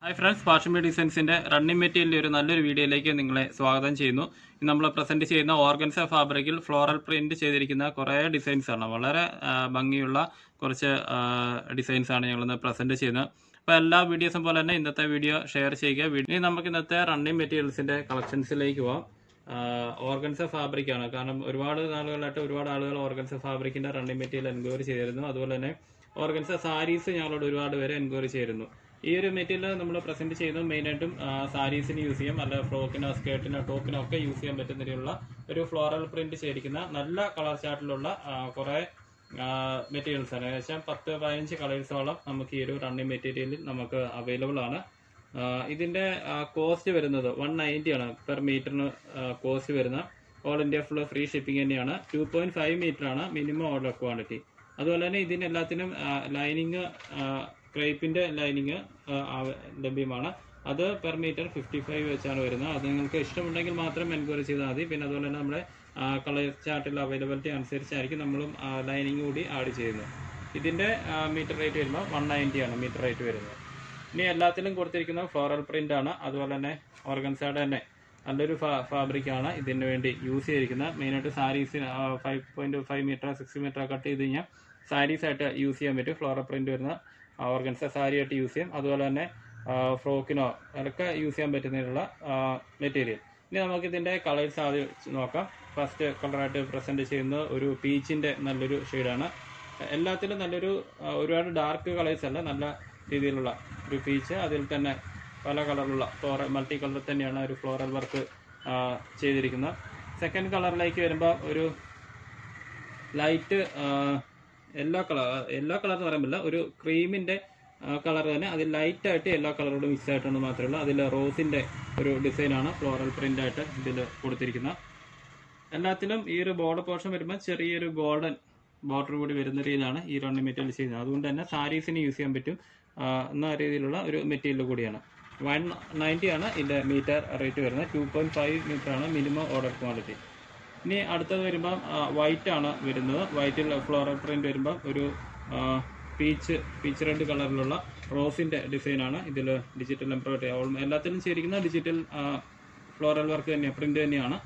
hi friends പാഷമി ഡിസൈൻസിന്റെ running മെറ്റീരിയലിന്റെ ഒരു നല്ലൊരു വീഡിയോയിലേക്ക് നിങ്ങളെ സ്വാഗതം ചെയ്യുന്നു ഇന്ന് നമ്മൾ പ്രസന്റ് ചെയ്യുന്ന ഓർഗൻസ ഫാബ്രിക്കിൽ ഫ്ലോറൽ പ്രിന്റ് ചെയ്തിരിക്കുന്ന കുറേ ഡിസൈൻസ് ആണ് വളരെ ആ, ഭംഗിയുള്ള കുറച്ച് ഡിസൈൻസ് ആണ് ഞങ്ങളിന്ന് പ്രസന്റ് ചെയ്യുന്നത് അപ്പോൾ എല്ലാ വീഡിയോസും പോലെ തന്നെ ഇന്നത്തെ വീഡിയോ ഷെയർ ചെയ്യുക വീ- ഇനി നമുക്ക് ഇന്നത്തെ റണ്ണിങ് മെറ്റീരിയൽസിന്റെ കളക്ഷൻസിലേക്ക് പോവാം ഓർഗൻസ ഫാബ്രിക് ആണ് കാരണം ഒരുപാട് നാളുകളായിട്ട് ഒരുപാട് ആളുകൾ ഓർഗൻസ ഫാബ്രിക്കിന്റെ റണ്ണിങ് മെറ്റീരിയൽ എൻക്വയറി ചെയ്തിരുന്നു അതുപോലെ തന്നെ ഓർഗൻസ സാരീസ് ഞങ്ങളോട് ഒരുപാട് പേര് എൻക്വയറി ചെയ്തിരുന്നു ഈ ഒരു മെറ്റീരിയൽ നമ്മൾ പ്രസന്റ് ചെയ്യുന്നത് മെയിനായിട്ടും സാരീസിന് യൂസ് ചെയ്യാം അല്ല ഫ്രോക്കിനോ സ്കേർട്ടിനോ ടോപ്പിനോ ഒക്കെ യൂസ് ചെയ്യാൻ പറ്റുന്ന രീതിയിലുള്ള ഒരു ഫ്ലോറൽ പ്രിന്റ് ചെയ്തിരിക്കുന്ന നല്ല കളർ ചാർട്ടിലുള്ള കുറെ മെറ്റീരിയൽസ് ആണ് ഏകദേശം പത്ത് പതിനഞ്ച് കളേഴ്സോളം നമുക്ക് ഈ ഒരു റണ്ണിങ് മെറ്റീരിയലിൽ നമുക്ക് അവൈലബിൾ ആണ് ആ, ഇതിന്റെ കോസ്റ്റ് വരുന്നത് വൺ നയൻറ്റി ആണ് പെർ മീറ്ററിന് കോസ്റ്റ് വരുന്ന all India full free shipping തന്നെയാണ് ടു പോയിന്റ് ഫൈവ് മീറ്റർ ആണ് മിനിമം ഓർഡർ ക്വാണ്ടിറ്റി അതുപോലെ തന്നെ ഇതിന് എല്ലാത്തിനും ലൈനിങ് ക്രേപ്പിന്റെ ലൈനിങ് ലഭ്യമാണ് അത് പെർ മീറ്റർ ഫിഫ്റ്റി ഫൈവ് വെച്ചാണ് വരുന്നത് അത് നിങ്ങൾക്ക് ഇഷ്ടമുണ്ടെങ്കിൽ മാത്രം എൻക്വയറി ചെയ്താൽ മതി പിന്നെ അതുപോലെ തന്നെ നമ്മുടെ കളർ ചാർട്ടിൽ അവൈലബിലിറ്റി അനുസരിച്ചായിരിക്കും നമ്മളും ലൈനിങ് കൂടി ആഡ് ചെയ്യുന്നത് ഇതിന്റെ മീറ്റർ റേറ്റ് വരുമ്പോൾ വൺ നയൻറ്റി ആണ് മീറ്റർ റേറ്റ് വരുന്നത് ഇനി എല്ലാത്തിലും കൊടുത്തിരിക്കുന്ന ഫ്ലോറൽ പ്രിന്റ് ആണ് അതുപോലെ തന്നെ ഓർഗൻസയുടെ തന്നെ നല്ലൊരു ഫാബ്രിക് ആണ് ഇതിന് വേണ്ടി യൂസ് ചെയ്തിരിക്കുന്നത് മെയിനായിട്ട് സാരീസിന് five point five metre six metre cut ചെയ്ത് കഴിഞ്ഞാൽ സാരീസ് ആയിട്ട് യൂസ് ചെയ്യാൻ പറ്റും ഫ്ലോറൽ പ്രിന്റ് വരുന്ന ഓർഗൻസ സാരി ആയിട്ട് യൂസ് ചെയ്യാം അതുപോലെ തന്നെ ഫ്രോക്കിനോ അതൊക്കെ യൂസ് ചെയ്യാൻ പറ്റുന്നതിനുള്ള മെറ്റീരിയൽ ഇനി നമുക്ക് ഇതിന്റെ കളേഴ്സ് ആദ്യം നോക്കാം ഫസ്റ്റ് കളറായിട്ട് പ്രസന്റ് ചെയ്യുന്നത് ഒരു പീച്ചിന്റെ നല്ലൊരു ഷെയ്ഡാണ് എല്ലാത്തിലും നല്ലൊരു ആ, ഒരുപാട് ഡാർക്ക് കളേഴ്സ് അല്ല നല്ല രീതിയിലുള്ള ഒരു പീച്ച് അതിൽ തന്നെ പല കളറിലുള്ള ഫ്ലോറൽ മൾട്ടി കളർ തന്നെയാണ് ഒരു ഫ്ലോറൽ വർക്ക് ചെയ്തിരിക്കുന്നത് സെക്കൻഡ് കളറിലേക്ക് വരുമ്പോൾ ഒരു light yellow colour yellow colour എന്ന് പറയുമ്പോൾ ഒരു ക്രീമിന്റെ കളർ തന്നെ അതിൽ ലൈറ്റ് ആയിട്ട് യെല്ലോ കളറോട് മിക്സ് ആയിട്ടുണ്ട് മാത്രമേ ഉള്ളൂ അതിൽ റോസിന്റെ ഒരു ഡിസൈനാണ് ഫ്ലോറൽ പ്രിന്റ് ആയിട്ട് ഇതിൽ കൊടുത്തിരിക്കുന്നത് എല്ലാത്തിലും ഈ ഒരു ബോർഡർ പോർഷൻ വരുമ്പോൾ ചെറിയൊരു ഗോൾഡൻ ബോർഡർ കൂടി വരുന്ന രീതിയിലാണ് ഈ റണ്ണി മെറ്റീരിയൽ ചെയ്യുന്നത് അതുകൊണ്ട് തന്നെ സാരീസിന് യൂസ് ചെയ്യാൻ പറ്റും ആ, എന്ന രീതിയിലുള്ള ഒരു മെറ്റീരിയൽ കൂടിയാണ് വൺ നയൻറ്റി ആണ് ഇതിന്റെ മീറ്റർ റേറ്റ് വരുന്നത് ടു പോയിന്റ് ഫൈവ് മീറ്റർ ആണ് മിനിമം ഓർഡർ ക്വാണ്ടിറ്റി ഇനി അടുത്തത് വരുമ്പം വൈറ്റ് ആണ് വരുന്നത് വൈറ്റിൽ ഫ്ലോറൽ പ്രിന്റ് വരുമ്പം ഒരു പീച്ച് പീച്ച് റെഡ് കളറിലുള്ള റോസിന്റെ ഡിസൈൻ ആണ് ഇതിൽ ഡിജിറ്റൽ എംബ്രോയിഡറി എല്ലാത്തിലും ചേരിക്കുന്ന ഡിജിറ്റൽ ഫ്ലോറൽ വർക്ക് തന്നെയാണ് പ്രിന്റ് തന്നെയാണ്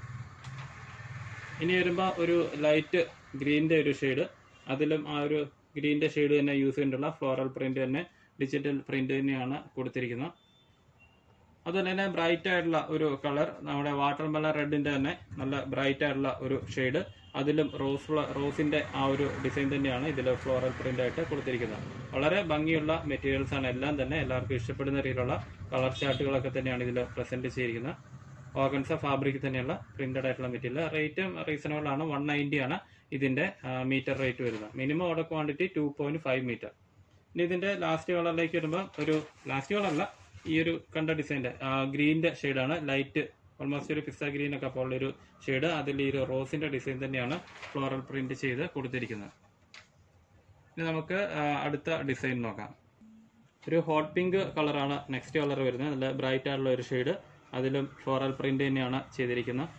ഇനി വരുമ്പോൾ ഒരു ലൈറ്റ് ഗ്രീനിന്റെ ഒരു ഷെയ്ഡ് അതിലും ആ ഒരു ഗ്രീനിന്റെ ഷെയ്ഡ് തന്നെ യൂസ് ചെയ്തിട്ടുള്ള ഫ്ലോറൽ പ്രിന്റ് തന്നെ ഡിജിറ്റൽ പ്രിന്റ് തന്നെയാണ് കൊടുത്തിരിക്കുന്നത് അതുപോലെ തന്നെ ബ്രൈറ്റ് ആയിട്ടുള്ള ഒരു കളർ നമ്മുടെ വാട്ടർ മെലൺ റെഡിന്റെ തന്നെ നല്ല ബ്രൈറ്റ് ആയിട്ടുള്ള ഒരു ഷെയ്ഡ് അതിലും റോസ് റോസിന്റെ ആ ഒരു ഡിസൈൻ തന്നെയാണ് ഇതിൽ ഫ്ലോറൽ പ്രിന്റ് ആയിട്ട് കൊടുത്തിരിക്കുന്നത് വളരെ ഭംഗിയുള്ള മെറ്റീരിയൽസ് ആണ് എല്ലാം തന്നെ എല്ലാവർക്കും ഇഷ്ടപ്പെടുന്ന രീതിയിലുള്ള കളർ ചാർട്ടുകളൊക്കെ തന്നെയാണ് ഇതിൽ പ്രസന്റ് ചെയ്തിരിക്കുന്നത് ഓർഗൻസ ഫാബ്രിക് തന്നെയുള്ള പ്രിന്റഡ് ആയിട്ടുള്ള മെറ്റീരിയൽ റേറ്റ് റീസണബിൾ ആണ് വൺ നയൻറ്റി ആണ് ഇതിന്റെ മീറ്റർ റേറ്റ് വരുന്നത് minimum order quantity two point five metre ഇനി ഇതിന്റെ ലാസ്റ്റ് കളറിലേക്ക് വരുമ്പോൾ ഒരു ലാസ്റ്റ് കളറല്ല ഈ ഒരു കണ്ട ഡിസൈൻ്റെ ഗ്രീനിന്റെ ഷെയ്ഡാണ് ലൈറ്റ് ഓൾമോസ്റ്റ് ഒരു പിസ്ത ഗ്രീൻ ഒക്കെ പോലുള്ള ഒരു ഷെയ്ഡ് അതിൽ ഈ ഒരു റോസിന്റെ ഡിസൈൻ തന്നെയാണ് ഫ്ലോറൽ പ്രിന്റ് ചെയ്ത് കൊടുത്തിരിക്കുന്നത് ഇനി നമുക്ക് ആ, അടുത്ത ഡിസൈൻ നോക്കാം ഒരു ഹോട്ട് പിങ്ക് കളറാണ് നെക്സ്റ്റ് കളർ വരുന്നത് നല്ല ബ്രൈറ്റ് ആയിട്ടുള്ള ഒരു ഷെയ്ഡ് അതിലും ഫ്ലോറൽ പ്രിന്റ് തന്നെയാണ് ചെയ്തിരിക്കുന്നത്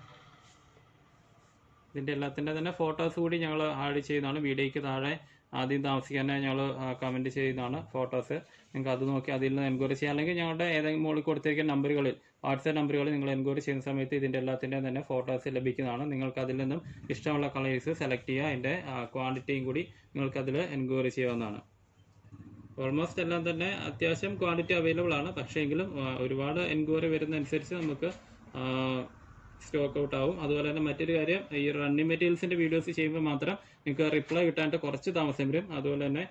ഇതിന്റെ എല്ലാത്തിന്റെ തന്നെ ഫോട്ടോസ് കൂടി ഞങ്ങൾ ആഡ് ചെയ്യുന്നതാണ് വീഡിയോയ്ക്ക് താഴെ ആദ്യം താമസിക്കാൻ ഞങ്ങൾ കമന്റ് ചെയ്യുന്നതാണ് ഫോട്ടോസ് നിങ്ങൾക്ക് അത് നോക്കി അതിൽ നിന്ന് എൻക്വയറി ചെയ്യാം അല്ലെങ്കിൽ ഞങ്ങളുടെ ഏതെങ്കിലും മുകളിൽ കൊടുത്തിരിക്കുന്ന നമ്പറുകളിൽ വാട്സാപ്പ് നമ്പറുകളിൽ നിങ്ങൾ എൻക്വയറി ചെയ്യുന്ന സമയത്ത് ഇതിന്റെ എല്ലാത്തിന്റെ തന്നെ ഫോട്ടോസ് ലഭിക്കുന്നതാണ് നിങ്ങൾക്ക് അതിൽ നിന്നും ഇഷ്ടമുള്ള കളേഴ്സ് സെലക്ട് ചെയ്യുക അതിന്റെ ക്വാണ്ടിറ്റിയും കൂടി നിങ്ങൾക്ക് അതിൽ എൻക്വയറി ചെയ്യാവുന്നതാണ് ഓൾമോസ്റ്റ് എല്ലാം തന്നെ അത്യാവശ്യം ക്വാണ്ടിറ്റി അവൈലബിൾ ആണ് പക്ഷേ എങ്കിലും ആ, ഒരുപാട് എൻക്വയറി വരുന്നതനുസരിച്ച് നമുക്ക് സ്റ്റോക്ക് ഔട്ട് ആവും അതുപോലെ തന്നെ മറ്റൊരു കാര്യം ഈ റണ്ണിങ് മെറ്റീരിയൽസിന്റെ വീഡിയോസ് ചെയ്യുമ്പോൾ മാത്രം നിങ്ങൾക്ക് റിപ്ലൈ കിട്ടാനായിട്ട് കുറച്ച് താമസം വരും അതുപോലെ തന്നെ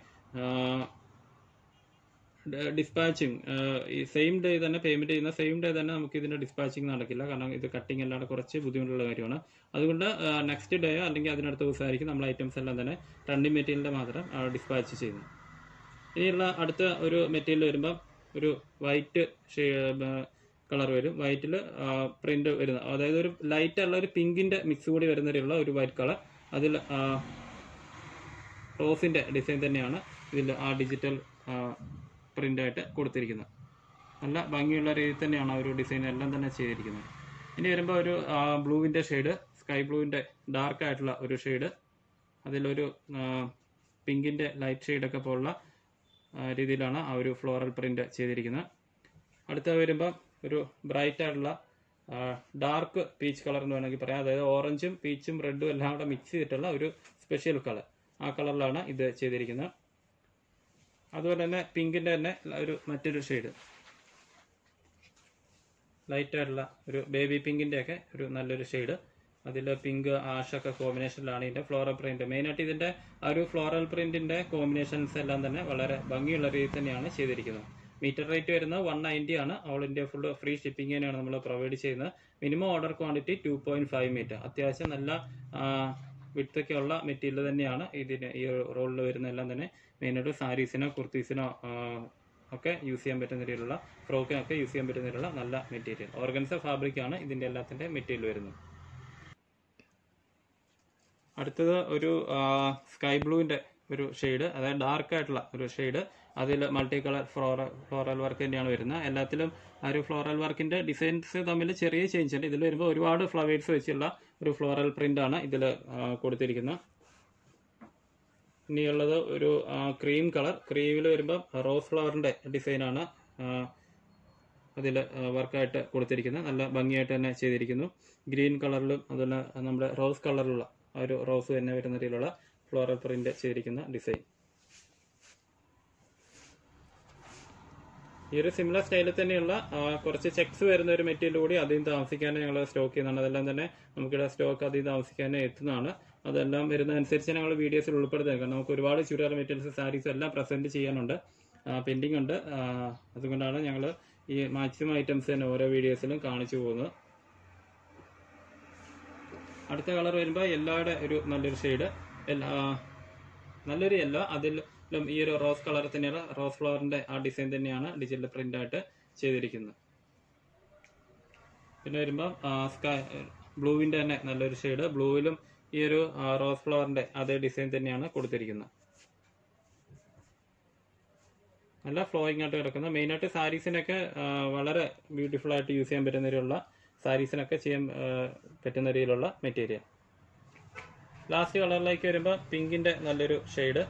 ഡിസ്പാച്ചിങ് ഈ സെയിം ഡേ തന്നെ പേയ്മെന്റ് ചെയ്യുന്ന സെയിം ഡേ തന്നെ നമുക്ക് ഇതിന്റെ ഡിസ്പാച്ചിങ് നടക്കില്ല കാരണം ഇത് കട്ടിങ് അല്ലാണ്ട് കുറച്ച് ബുദ്ധിമുട്ടുള്ള കാര്യമാണ് അതുകൊണ്ട് നെക്സ്റ്റ് ഡേ അല്ലെങ്കിൽ അതിനടുത്ത ദിവസമായിരിക്കും നമ്മൾ ഐറ്റംസ് എല്ലാം തന്നെ റണ്ണിങ് മെറ്റീരിയലിന്റെ മാത്രം ഡിസ്പാച്ച് ചെയ്യുന്നത് ഇനിയുള്ള അടുത്ത ഒരു മെറ്റീരിയൽ വരുമ്പോൾ ഒരു വൈറ്റ് കളർ വരും വൈറ്റിൽ പ്രിന്റ് വരുന്ന അതായത് ഒരു ലൈറ്റ് ഉള്ള ഒരു പിങ്കിന്റെ മിക്സ് കൂടി വരുന്നതിലുള്ള ഒരു വൈറ്റ് കളർ അതിൽ റോസിന്റെ ഡിസൈൻ തന്നെയാണ് ഇതിൽ ആ ഡിജിറ്റൽ പ്രിന്റ് ആയിട്ട് കൊടുത്തിരിക്കുന്നത് നല്ല ഭംഗിയുള്ള രീതിയിൽ തന്നെയാണ് ആ ഒരു ഡിസൈൻ എല്ലാം തന്നെ ചെയ്തിരിക്കുന്നത് ഇനി വരുമ്പോൾ ഒരു ബ്ലൂവിന്റെ ഷെയ്ഡ് സ്കൈ ബ്ലൂവിന്റെ ഡാർക്ക് ആയിട്ടുള്ള ഒരു ഷെയ്ഡ് അതിലൊരു പിങ്കിന്റെ ലൈറ്റ് ഷെയ്ഡൊക്കെ പോലുള്ള ആ, രീതിയിലാണ് ആ ഒരു ഫ്ലോറൽ പ്രിന്റ് ചെയ്തിരിക്കുന്നത് അടുത്ത വരുമ്പോൾ ഒരു ബ്രൈറ്റ് ആയിട്ടുള്ള ഡാർക്ക് പീച്ച് കളർ എന്ന് വേണമെങ്കിൽ പറയാം അതായത് ഓറഞ്ചും പീച്ചും റെഡും എല്ലാം കൂടെ മിക്സ് ചെയ്തിട്ടുള്ള ഒരു സ്പെഷ്യൽ കളർ ആ കളറിലാണ് ഇത് ചെയ്തിരിക്കുന്നത് അതുപോലെ തന്നെ പിങ്കിന്റെ തന്നെ ഒരു മറ്റൊരു ഷെയ്ഡ് ലൈറ്റ് ആയിട്ടുള്ള ഒരു ബേബി പിങ്കിന്റെ ഒക്കെ ഒരു നല്ലൊരു ഷെയ്ഡ് അതിൽ പിങ്ക് ആഷൊക്കെ കോമ്പിനേഷനിലാണ് ഇതിന്റെ ഫ്ലോറൽ പ്രിന്റ് മെയിനായിട്ട് ഇതിന്റെ ആ ഒരു ഫ്ലോറൽ പ്രിന്റിന്റെ കോമ്പിനേഷൻസ് എല്ലാം തന്നെ വളരെ ഭംഗിയുള്ള രീതിയിൽ തന്നെയാണ് ചെയ്തിരിക്കുന്നത് മീറ്റർ റേറ്റ് വരുന്നത് വൺ നയൻറ്റി ആണ് all India full free shipping തന്നെയാണ് നമ്മൾ പ്രൊവൈഡ് ചെയ്യുന്നത് minimum order quantity two point five metre അത്യാവശ്യം നല്ല വിട്ടൊക്കെ ഉള്ള മെറ്റീരിയൽ തന്നെയാണ് ഇതിന് ഈ റോളിൽ വരുന്ന എല്ലാം തന്നെ മെയിനായിട്ട് സാരീസിനോ കുർത്തീസിനോ ഒക്കെ യൂസ് ചെയ്യാൻ പറ്റുന്ന രീതിയിലുള്ള ഫ്രോക്കിനൊക്കെ യൂസ് ചെയ്യാൻ പറ്റുന്ന രീതിയിലുള്ള നല്ല മെറ്റീരിയൽ ഓർഗൻസ ഫാബ്രിക് ആണ് ഇതിന്റെ എല്ലാത്തിന്റെ മെറ്റീരിയൽ വരുന്നത് അടുത്തത് ഒരു സ്കൈ ബ്ലൂവിന്റെ ഒരു ഷെയ്ഡ് അതായത് ഡാർക്ക് ആയിട്ടുള്ള ഒരു ഷെയ്ഡ് അതിൽ multi colour floral floral work തന്നെയാണ് വരുന്നത് എല്ലാത്തിലും ആ ഒരു ഫ്ലോറൽ വർക്കിന്റെ ഡിസൈൻസ് തമ്മിൽ ചെറിയ ചേഞ്ച് ഉണ്ട് ഇതിൽ വരുമ്പോൾ ഒരുപാട് ഫ്ലവേഴ്സ് വെച്ചുള്ള ഒരു ഫ്ലോറൽ പ്രിന്റ് ആണ് ഇതിൽ കൊടുത്തിരിക്കുന്നത് ഇനിയുള്ളത് ഒരു ക്രീം കളർ ക്രീമിൽ വരുമ്പോൾ റോസ് ഫ്ലവറിന്റെ ഡിസൈനാണ് അതിൽ വർക്കായിട്ട് കൊടുത്തിരിക്കുന്നത് നല്ല ഭംഗിയായിട്ട് തന്നെ ചെയ്തിരിക്കുന്നു ഗ്രീൻ കളറിലും അതുപോലെ നമ്മുടെ റോസ് കളറിലുള്ള ആ ഒരു റോസ് തന്നെ വരുന്ന രീതിയിലുള്ള ഫ്ലോറൽ പ്രിന്റ് ചെയ്തിരിക്കുന്ന ഡിസൈൻ ഈ ഒരു സിമിലർ സ്റ്റൈലിൽ തന്നെയുള്ള ആ, കുറച്ച് ചെക്സ് വരുന്ന ഒരു മെറ്റീരിയൽ കൂടി അധികം താമസിക്കാനും ഞങ്ങൾ സ്റ്റോക്ക് ചെയ്യുന്നതാണ് അതെല്ലാം തന്നെ നമുക്കിവിടെ സ്റ്റോക്ക് അധികം താമസിക്കാനും എത്തുന്നതാണ് അതെല്ലാം വരുന്നതനുസരിച്ച് ഞങ്ങൾ വീഡിയോസിൽ ഉൾപ്പെടുത്തുന്നത് കാരണം നമുക്ക് ഒരുപാട് ചുരിദാർ മെറ്റീരിയൽസ് സാരീസ് എല്ലാം പ്രസന്റ് ചെയ്യാനുണ്ട് പെൻഡിങ് ഉണ്ട് ആ, അതുകൊണ്ടാണ് ഞങ്ങൾ ഈ മാക്സിമം ഐറ്റംസ് തന്നെ ഓരോ വീഡിയോസിലും കാണിച്ചു പോകുന്നത് അടുത്ത കളർ വരുമ്പോൾ യെല്ലോയുടെ ഒരു നല്ലൊരു ഷെയ്ഡ് നല്ലൊരു യെല്ലോ അതിലും ഈ ഒരു റോസ് കളർ തന്നെയാണ് റോസ് ഫ്ലവറിന്റെ ആ ഡിസൈൻ തന്നെയാണ് ഡിജിറ്റൽ പ്രിന്റ് ആയിട്ട് ചെയ്തിരിക്കുന്നത് പിന്നെ വരുമ്പോൾ സ്കൈ ബ്ലൂവിന്റെ തന്നെ നല്ലൊരു ഷെയ്ഡ് ബ്ലൂവിലും ഈ ഒരു ആ, റോസ് ഫ്ലവറിന്റെ അതേ ഡിസൈൻ തന്നെയാണ് കൊടുത്തിരിക്കുന്നത് നല്ല ഫ്ലോയിങ് ആയിട്ട് കിടക്കുന്ന മെയിനായിട്ട് സാരീസിനൊക്കെ ആ, വളരെ ബ്യൂട്ടിഫുൾ ആയിട്ട് യൂസ് ചെയ്യാൻ പറ്റുന്ന രീതിയിലുള്ള സാരീസിനൊക്കെ ചെയ്യാൻ ആ, പറ്റുന്ന രീതിയിലുള്ള മെറ്റീരിയൽ ലാസ്റ്റ് കളറിലേക്ക് വരുമ്പോൾ പിങ്കിന്റെ നല്ലൊരു ഷെയ്ഡ്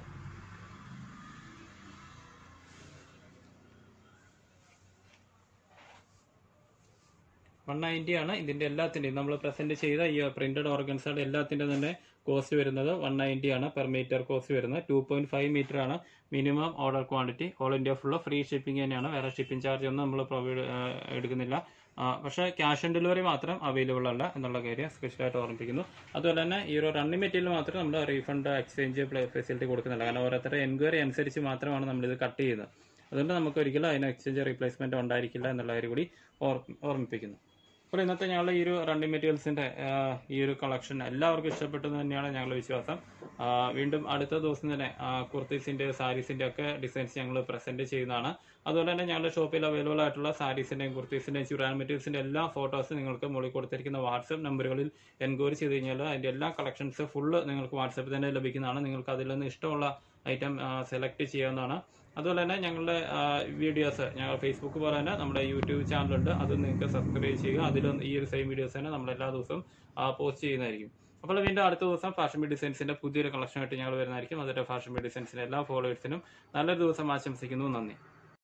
വൺ നയൻറ്റി ആണ് ഇതിന്റെ എല്ലാത്തിന്റെയും നമ്മൾ പ്രസന്റ് ചെയ്ത ഈ പ്രിന്റഡ് ഓർഗൻസുകളുടെ എല്ലാത്തിന്റെ തന്നെ കോസ്റ്റ് വരുന്നത് വൺ നയൻറ്റി ആണ് പെർ മീറ്റർ കോസ്റ്റ് വരുന്നത് ടു പോയിന്റ് ഫൈവ് മീറ്റർ ആണ് minimum order quantity all India full free shipping തന്നെയാണ് വേറെ ഷിപ്പിംഗ് ചാർജ് ഒന്നും നമ്മൾ പ്രൊവൈഡ് എടുക്കുന്നില്ല ആ, പക്ഷേ ക്യാഷ് ഓൺ ഡെലിവറി മാത്രം അവൈലബിൾ അല്ല എന്നുള്ള കാര്യം സ്പെഷ്യലായിട്ട് ഓർമ്മിപ്പിക്കുന്നു അതുപോലെ തന്നെ ഈ ഒരു റണ്ണിങ് മെറ്റീരിയൽ മാത്രം നമ്മൾ റീഫണ്ട് എക്സ്ചേഞ്ച് ഫെസിലിറ്റി കൊടുക്കുന്നില്ല കാരണം ഓരോരുത്തരുടെ എൻക്വയറി അനുസരിച്ച് മാത്രമാണ് നമ്മൾ ഇത് കട്ട് ചെയ്യുന്നത് അതുകൊണ്ട് നമുക്ക് ഒരിക്കലും അതിന് എക്സ്ചേഞ്ച് റീപ്ലേസ്മെന്റ് ഉണ്ടായിരിക്കില്ല എന്നുള്ള കാര്യം കൂടി ഓർ- ഓർമ്മിപ്പിക്കുന്നു അപ്പോൾ ഇന്നത്തെ ഞങ്ങളുടെ ഈ ഒരു റണ്ണിങ് മെറ്റീരിയൽസിന്റെ ആ, ഈ ഒരു കളക്ഷൻ എല്ലാവർക്കും ഇഷ്ടപ്പെട്ടെന്ന് തന്നെയാണ് ഞങ്ങളുടെ വിശ്വാസം ആ, വീണ്ടും അടുത്ത ദിവസം തന്നെ ആ, കുർത്തീസിന്റെ സാരീസിന്റെ ഒക്കെ ഡിസൈൻസ് ഞങ്ങൾ പ്രസന്റ് ചെയ്യുന്നതാണ് അതുപോലെ തന്നെ ഞങ്ങളുടെ ഷോപ്പിൽ അവൈലബിൾ ആയിട്ടുള്ള സാരീസിന്റെയും കുർത്തീസിന്റെയും ചുരാൻ മെറ്റീരിയൽസിന്റെ എല്ലാ ഫോട്ടോസ് നിങ്ങൾക്ക് മുകളിൽ കൊടുത്തിരിക്കുന്ന വാട്സ്ആപ്പ് നമ്പറുകളിൽ എൻക്വയറി ചെയ്ത് കഴിഞ്ഞാൽ അതിന്റെ എല്ലാ കളക്ഷൻസ് ഫുള്ള് നിങ്ങൾക്ക് വാട്സാപ്പിൽ തന്നെ ലഭിക്കുന്നതാണ് നിങ്ങൾക്ക് അതിൽ നിന്ന് ഇഷ്ടമുള്ള ഐറ്റം സെലക്ട് ചെയ്യാവുന്നതാണ് അതുപോലെ തന്നെ ഞങ്ങളുടെ വീഡിയോസ് ഞങ്ങൾ ഫേസ്ബുക്ക് പോലെ തന്നെ നമ്മുടെ യൂട്യൂബ് ചാനലുണ്ട് അത് നിങ്ങൾക്ക് സബ്സ്ക്രൈബ് ചെയ്യുക അതിൽ ഈ ഒരു സെയിം വീഡിയോസ് തന്നെ നമ്മൾ എല്ലാ ദിവസവും പോസ്റ്റ് ചെയ്യുന്നതായിരിക്കും അപ്പോൾ വീണ്ടും അടുത്ത ദിവസം ഫാഷൻ ബി ഡിസൈൻസിന്റെ പുതിയൊരു കളക്ഷനായിട്ട് ഞങ്ങൾ വരുന്നതായിരിക്കും അതിന്റെ ഫാഷൻ ബി ഡിസൈൻസിന്റെ എല്ലാ ഫോളോവേഴ്സിനും നല്ലൊരു ദിവസം ആശംസിക്കുന്നു നന്ദി